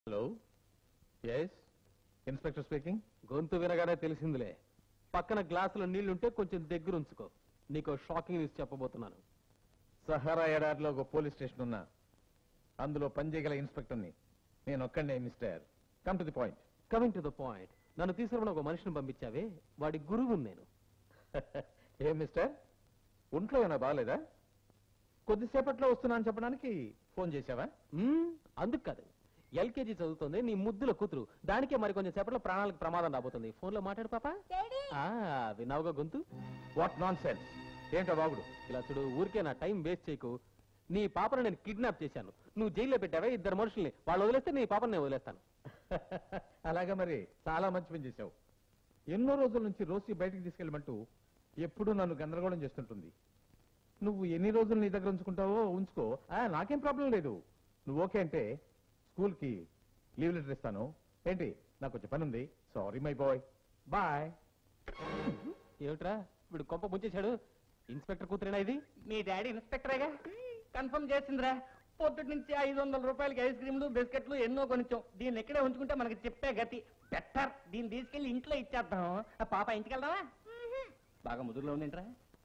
Hello yes inspector speaking గొంతు వినగానే తెలిసిందిలే పక్కన గ్లాసులో నీళ్లుంటే కొంచెం దగ్గర ఉంచుకో నీకు షాకింగ్ న్యూస్ చెప్పబోతున్నాను సహారా ఎడారిలో ఒక పోలీస్ స్టేషన్ ఉన్నా అందులో పనిచేయగల ఇన్స్పెక్టర్ని నేను ఒక్కడే mister come to the point coming to the point నన్ను తీసుకురమని ఒక మనిషిని పంపించావే వాడి గురువు నేను ఏ మిస్టర్ ఒంట్లో ఏమైనా బాగాలేదా కొద్దిసేపట్లో వస్తున్నాను చెప్పడానికి ఫోన్ చేశావా మ్మ్, అందుకు కాదు ఎల్కేజీ చదువుతుంది నీ ముద్దుల కూతురు దానికే మరి కొంచెం సేపట్లో ప్రాణాలకు ప్రమాదం రాబోతుంది ఫోన్ లో మాట్లాడు పాప ఆ విన్నావుగా గొంతు వాట్ నాన్ సెన్స్ ఏంటో బాగుడు ఇలా చూడు ఊరికే నా టైం వేస్ట్ చేయకు నీ పాపను నేను కిడ్నాప్ చేశాను నువ్వు జైల్లో పెట్టావే ఇద్దరు మనుషుల్ని వాళ్ళు వదిలేస్తే నీ పాపను నేను వదిలేస్తాను అలాగా మరి చాలా మంచి పని చేశావు ఎన్నో రోజుల నుంచి రోజు బయటికి తీసుకెళ్ళమంటూ ఎప్పుడూ నన్ను గందరగోళం చేస్తుంటుంది నువ్వు ఎన్ని రోజులు నీ దగ్గర ఉంచుకుంటావో ఉంచుకో ఆ, నాకేం ప్రాబ్లం లేదు నువ్వు ఓకే అంటే స్కూల్ కి లీవ్ లెటర్ ఇస్తాను ఏంటి నాకు కొంచెం పని ఉంది సారీ మై బాయ్ బాయ్ ఏమిట్రా వీడు కొంప ముంచేశాడు ఇన్స్పెక్టర్ కూతురేనా ఇది మీ డాడీ ఇన్స్పెక్టరేగా కన్ఫర్మ్ చేసిందిరా పొద్దుటి నుంచి ఐదు వందల రూపాయలకి ఐస్ క్రీమ్లు బిస్కెట్లు ఎన్నో కొనిచ్చాం దీన్ని ఎక్కడే ఉంచుకుంటే మనకి చెప్పే గతి బెటర్ దీన్ని తీసుకెళ్లి ఇంట్లో ఇచ్చేద్దాం ఆ పాప ఇంటికి వెళ్దామా బాగా ముదురులో ఉండింట్రా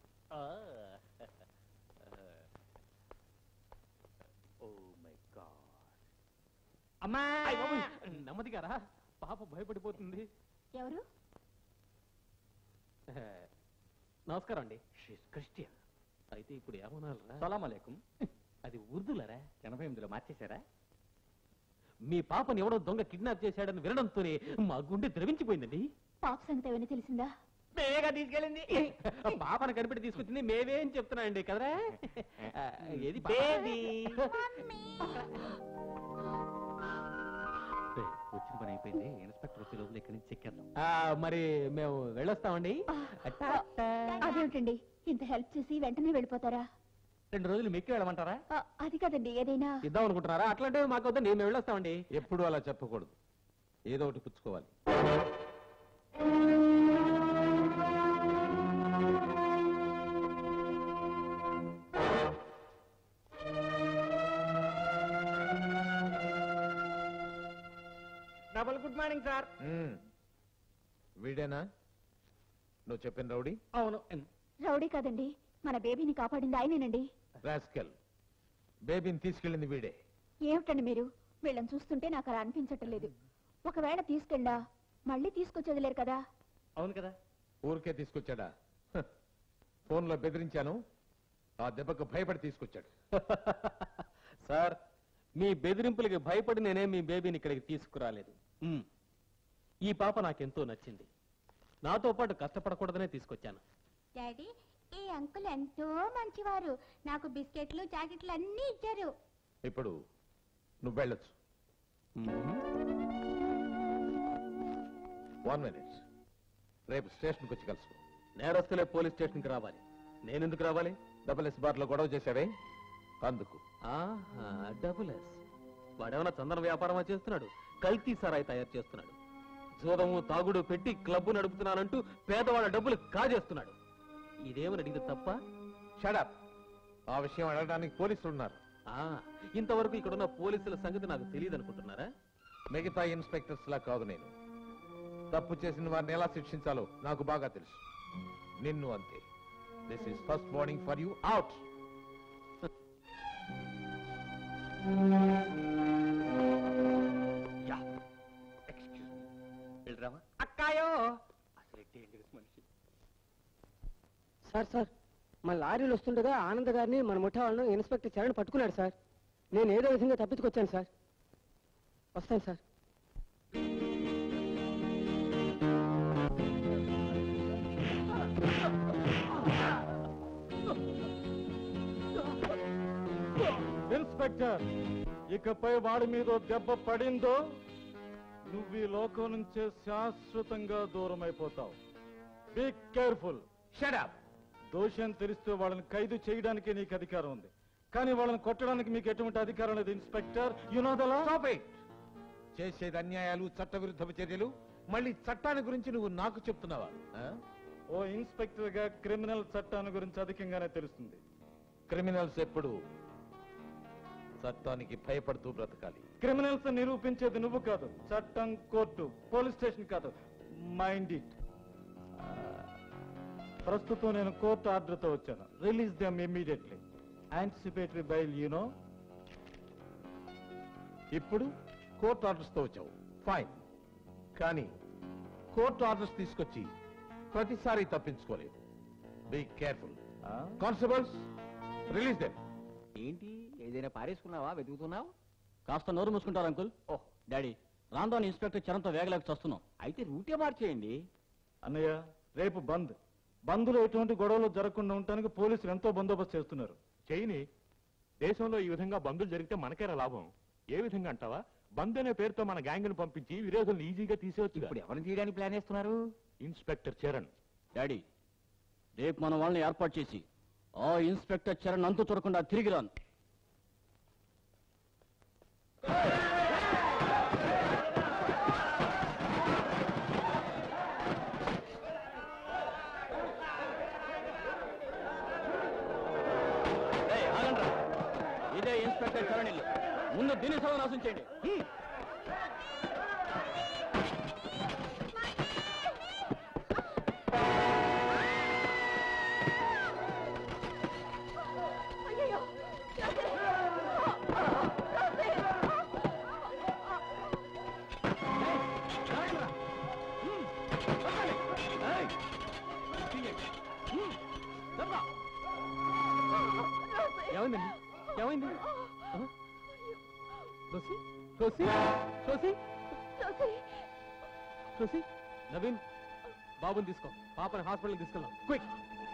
ఓ మై గాడ్ అమ్మా నెమ్మదిగా రా పాప భయపడిపోతుంది ఎవరు నమస్కారం అండి క్రిస్టియన్ అయితే ఇప్పుడు ఏమనాలరా సలాం అలేకుం అది ఉర్దులరా ఎనభై ఎనిమిదిలో మార్చేశారా మీ పాపని ఎవడో దొంగ కిడ్నాప్ చేశాడని వినడంతోనే మా గుండె ద్రవించిపోయిందండి పాప సంగతి ఏమైనా తెలిసిందా మేమేగా తీసుకెళ్ళింది పాపను కనిపెట్టి తీసుకొచ్చింది మేమే అని చెప్తున్నానండి కదరా ఆ, ఏది పాప? బేబీ వచ్చిన పని అయిపోయింది ఇన్స్పెక్టర్ వచ్చే లోపల ఇక్కడి నుంచి చెక్కేద్దాం ఆ, మరి మేము వెళ్ళొస్తామండి టాటా. అదేమిటండి ఇంత హెల్ప్ చేసి వెంటనే వెళ్ళిపోతారా రెండు రోజులు మెక్కి వెళ్ళమంటారా ఆ, అది కాదండి ఏదైనా ఇద్దాం అనుకుంటున్నారా అట్లాంటివి మాకు వద్దండి మేము వెళ్ళొస్తామండి ఎప్పుడు అలా చెప్పకూడదు ఏదో ఒకటి పుచ్చుకోవాలి డబుల్ గుడ్ మార్నింగ్ సార్ మ్మ్. వీడేనా నువ్వు చెప్పిన రౌడీ అవును రౌడీ కాదండి మన బేబీని కాపాడింది ఆయనేనండి రాస్కెల్ బేబీని తీసుకెళ్ళింది వీడే ఏమిటండి మీరు వీళ్ళని చూస్తుంటే నాకు అలా అనిపించటం లేదు ఒకవేళ తీసుకెళ్ళా మళ్ళీ తీసుకొచ్చేదిలేరు కదా అవును కదా ఊరికే తీసుకొచ్చాడా హ. ఫోన్లో బెదిరించాను ఆ దెబ్బకు భయపడి తీసుకొచ్చాడు సార్ మీ బెదిరింపులకి భయపడి నేనే మీ బేబీని ఇక్కడికి తీసుకురాలేదు మ్. ఈ పాప నాకెంతో నచ్చింది నాతో పాటు కష్టపడకూడదనే తీసుకొచ్చాను డాడీ ఈ అంకుల్ ఎంతో మంచివారు నాకు బిస్కెట్లు జాకెట్లు అన్ని ఇచ్చారు ఇప్పుడు నువ్వు వెళ్ళొచ్చు వన్ మినిట్ రేపు స్టేషన్కి వచ్చి కలుసుకో నేరస్తులే పోలీస్ స్టేషన్కి రావాలి నేనెందుకు రావాలి డబుల్ ఎస్ బార్ లో గొడవ చేశావే అందుకు ఆహా డబుల్ ఎస్ వాడేమన్నా చందన వ్యాపారమా చేస్తున్నాడు కల్తీ సారాయి తయారు చేస్తున్నాడు జూదము తాగుడు పెట్టి క్లబ్బు నడుపుతున్నానంటూ పేదవాళ్ళ డబ్బులు కాజేస్తున్నాడు ఇదేమని అడిగితే తప్ప షడప్ ఆ విషయం అడగడానికి పోలీసులు ఉన్నారు ఆ ఇంతవరకు ఇక్కడున్న పోలీసుల సంగతి నాకు తెలియదు అనుకుంటున్నారా మిగతా ఇన్స్పెక్టర్స్ లా కాదు నేను తప్పు చేసిన వారిని ఎలా శిక్షించాలో నాకు బాగా తెలుసు నిన్ను అంతే this is first warning for you out yeah excuse me వెళ్ళరామా అక్కాయో అసలు డేంజరస్ మనిషి సార్ సార్ మా లారీలు వస్తుండగా ఆనంద్ గారిని మన ముఠా వాళ్ళను ఇన్స్పెక్టర్ చరణ్ పట్టుకున్నాడు సార్ నేను ఏదో విధంగా తప్పించుకొచ్చాను సార్ వస్తాను సార్ ఇన్స్పెక్టర్ ఇకపై వాడి మీద దెబ్బ పడిందో నువ్వు ఈ లోకం నుంచే శాశ్వతంగా దూరం అయిపోతావు బీ కేర్ఫుల్ షడప్ దోషం తెలిస్తే వాళ్ళని ఖైదు చేయడానికి నీకు అధికారం ఉంది కానీ వాళ్ళని కొట్టడానికి మీకు ఎటువంటి అధికారం లేదు ఇన్స్పెక్టర్ యునోదలా స్టాప్ ఇట్ చేసేది అన్యాయాలు చట్టవిరుద్ధ చర్యలు మళ్ళీ చట్టాన్ని గురించి నువ్వు నాకు చెప్తున్నావా ఆ? ఓ ఇన్స్పెక్టర్ గా క్రిమినల్ చట్టాన్ని గురించి అధికంగానే తెలుస్తుంది క్రిమినల్స్ ఎప్పుడు చట్టానికి భయపడుతూ బ్రతకాలి క్రిమినల్స్ నిరూపించేది నువ్వు కాదు చట్టం కోర్టు పోలీస్ స్టేషన్ కాదు మైండ్ ఇట్ ప్రస్తుతం నేను కోర్టు ఆర్డర్తో వచ్చాను release them immediately anticipatory bail you know ఇప్పుడు కోర్టు ఆర్డర్స్ తో వచ్చావు ఫైన్ కానీ కోర్టు ఆర్డర్స్ తీసుకొచ్చి ప్రతిసారి తప్పించుకోలేదు be careful constables release them ఏంటి ఏదైనా పారేసుకున్నావా వెతుకుతున్నావు కాస్త నోరు మూసుకుంటారు అంకుల్ ఓహ్ డాడీ రాందోని ఇన్స్పెక్టర్ చరణ్తో వేగలేక చస్తున్నాం అయితే రూటే మార్చేయండి అన్నయ్య రేపు బంద్ బంద్లో ఎటువంటి గొడవలు జరగకుండా ఉండటానికి పోలీసులు ఎంతో బందోబస్తు చేస్తున్నారు చేయని దేశంలో ఈ విధంగా బందులు జరిగితే మనకేరా లాభం ఏ విధంగా అంటావా బంద్ అనే పేరుతో మన గ్యాంగ్ను పంపించి విరోధులను ఈజీగా తీసేవచ్చు ఇప్పుడు ఎవరిని తీయడానికి ప్లాన్ వేస్తున్నారు ఇన్స్పెక్టర్ చరణ్ డాడీ రేపు మన వాళ్ళని ఏర్పాటు చేసి ఆ ఇన్స్పెక్టర్ చరణ్ అంతు చూడకుండా తిరిగి రాను ఏయ్, ఆగండ్రా. ఇదే ఇన్స్పెక్టర్ చరణ్ ఇల్లు ముందు దీని సర్వనాశం చేయండి హ్మ్. అయ్యయ్యో! ఏమైందండి ఏమైంది ఆ? రోసి రోసి రోసి రోసి! రోసి నవీన్ బాబుని తీసుకో పాపని హాస్పిటల్కి తీసుకెళ్దాం క్విక్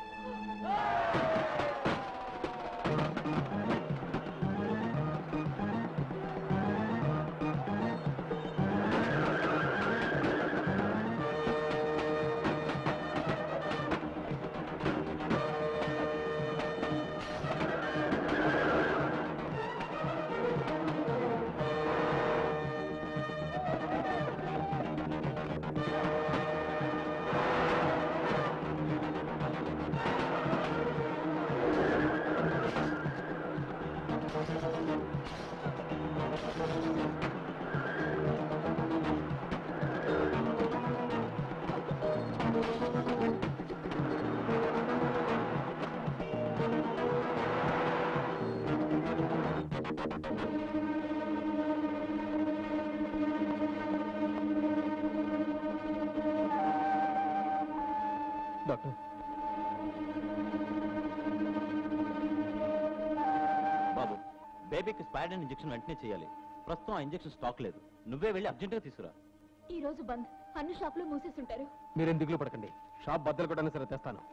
డాక్టర్ బాబు బేబీకి స్పాడన్ ఇంజెక్షన్ వెంటనే చేయాలి ప్రస్తుతం ఆ ఇంజెక్షన్ స్టాక్ లేదు నువ్వే వెళ్ళి అర్జెంటుగా తీసుకురా ఈ రోజు బంద్ అన్ని షాపులు మూసేస్తుంటారు మీరేం దిగులు పడకండి షాప్ బద్దలు కూడా సరే తెస్తాను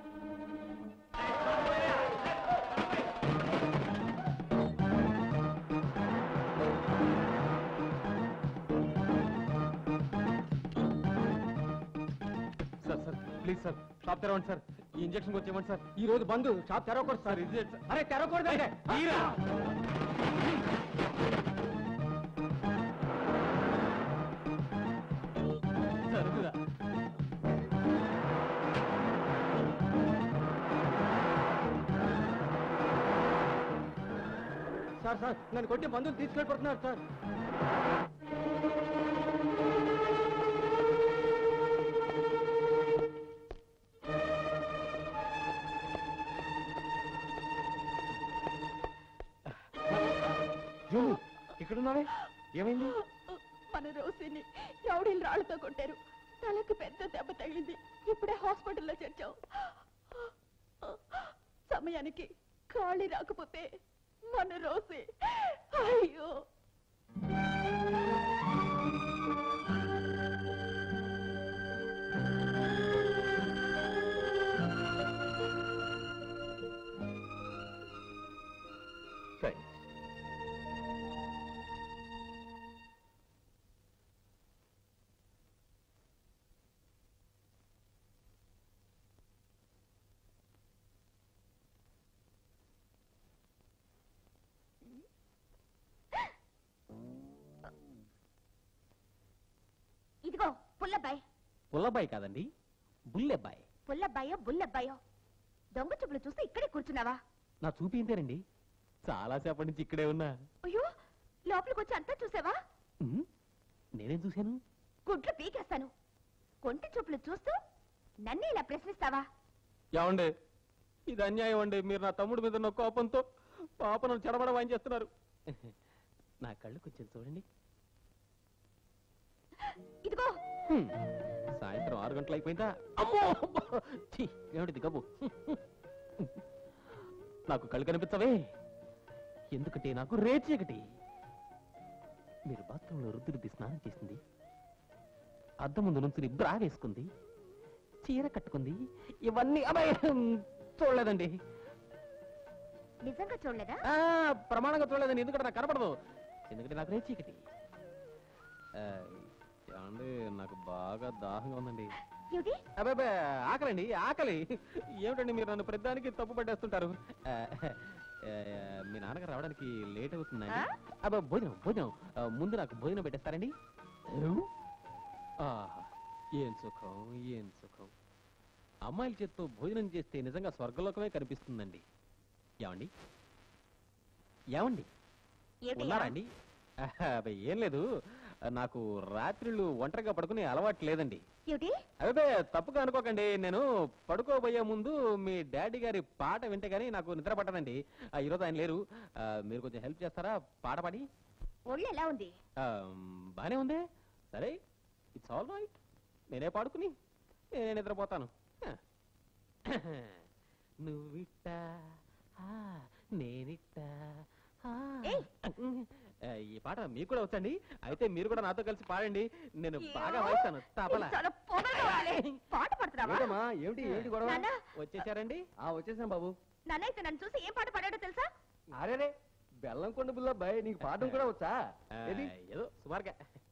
sir sir please sir shop తెరవండి సార్ ఈ ఇంజెక్షన్ వచ్చేయమండి సార్ ఈ రోజు బంద్ షాప్ తెరవకూడదు సార్ ఇది అరే తెరవకూడదంటే తీరా. జరుగుదా సార్ సార్ నన్ను కొట్టి బంధువులు తీసుకెళ్ళిపోతున్నారు సార్ జూను ఇక్కడున్నావే ఏమైంది మన రోసిని రౌడీలు రాళ్లతో కొట్టారు తలకు పెద్ద దెబ్బ తగిలింది ఇప్పుడే హాస్పిటల్లో చేర్చాం సమయానికి ఖాళీ రాకపోతే మన రోసి అయ్యో థ్యాంక్స్ ఇదిగో పుల్లబ్బాయ్ పుల్లబాయ్ కాదండి బుల్లెబ్బాయ్ పుల్లబ్బాయో బుల్లబ్బాయో దొంగ చూపులు చూస్తే ఇక్కడే కూర్చున్నావా నా చూపి ఇంతేనండి చాలా సేపటి నుంచి ఇక్కడే ఉన్నా అయ్యో లోపలికి వచ్చి అంతా చూసావా ఉమ్, నేనేం చూశాను గుడ్లు పీకేస్తాను కొంటి చూపులు చూస్తూ నన్ను ఇలా ప్రశ్నిస్తావా ఏమండి ఇది అన్యాయం అండి మీరు నా తమ్ముడి మీద ఉన్న కోపంతో పాప నన్ను చెడబడ వాయించేస్తున్నారు నా కళ్ళు కొంచెం చూడండి ఇదిగో హ్మ్. సాయంత్రం ఆరు గంటలు అయిపోయిందా అమ్మో ఛీ, ఏమిటిది గబ్బు నాకు కళ్ళు కనిపించవే ఎందుకంటే నాకు రేచీకటి మీరు బాత్రూంలో రుద్ది రుద్ది స్నానం చేసింది అద్దం ముందు నుంచి బ్రా వేసుకుంది చీర కట్టుకుంది ఇవన్నీ అబ్బాయి చూడలేదండి నిజంగా చూడలేదా ఆ, ప్రమాణంగా చూడలేదండి ఎందుకంటే నాకు కనపడదు ఎందుకంటే నాకు రేచీకటి ఆ, ఏమండి నాకు బాగా దాహంగా ఉందండి ఏమిటి అబ్బాబే ఆకలండి ఆకలి ఏమిటండి మీరు నన్ను ప్రతిదానికి తప్పు పట్టేస్తుంటారు ఆ, ఆ, మీ నాన్నగారు రావడానికి లేట్ అవుతుందండి ఆ? అబ్బా భోజనం భోజనం ఆ, ముందు నాకు భోజనం పెట్టేస్తారండి ఆహా, ఏం సుఖం ఏం సుఖం అమ్మాయిల చేత్తో భోజనం చేస్తే నిజంగా స్వర్గలోకమే కనిపిస్తుందండి ఏమండి ఏమండి ఏమిటి ఉన్నారా అండి ఆహా, అబ్బే, ఏం లేదు నాకు రాత్రిళ్ళు ఒంటరిగా పడుకునే అలవాటు లేదండి ఏమిటి అదే తప్పుగా అనుకోకండి నేను పడుకోబోయే ముందు మీ డాడీ గారి పాట వింటే గానీ నాకు నిద్ర పట్టదండి ఆ, ఈరోజు ఆయన లేరు ఆ, మీరు కొంచెం హెల్ప్ చేస్తారా పాట పాడి ఒళ్ళు ఎలా ఉంది ఆ, బానే ఉంది సరే ఇట్స్ ఆల్ రైట్ నేనే పాడుకుని నేనే నిద్రపోతాను హ. నువ్విట్ట ఆ, నేనిట్ట ఆ. ఏయ్! ఆ, ఈ పాట మీకు కూడా వచ్చండి అయితే మీరు కూడా నాతో కలిసి పాడండి నేను బాగా అయ్యో, వాయిస్తాను తపలా ఇది చాలా పొగరుగా ఉంది. పాట పడుతున్నావా ఏంటమ్మా ఏమిటి ఏంటి గొడవ నాన్న వచ్చేసారండి ఆ వచ్చేసాను బాబు నాన్న అయితే నన్ను చూసి ఏం పాట పాడాడో తెలుసా అరేరే బెల్లం కొండ బుల్లబ్బాయి నీకు పాఠం కూడా వచ్చా ఆ, ఏది ఏదో సుమారుగా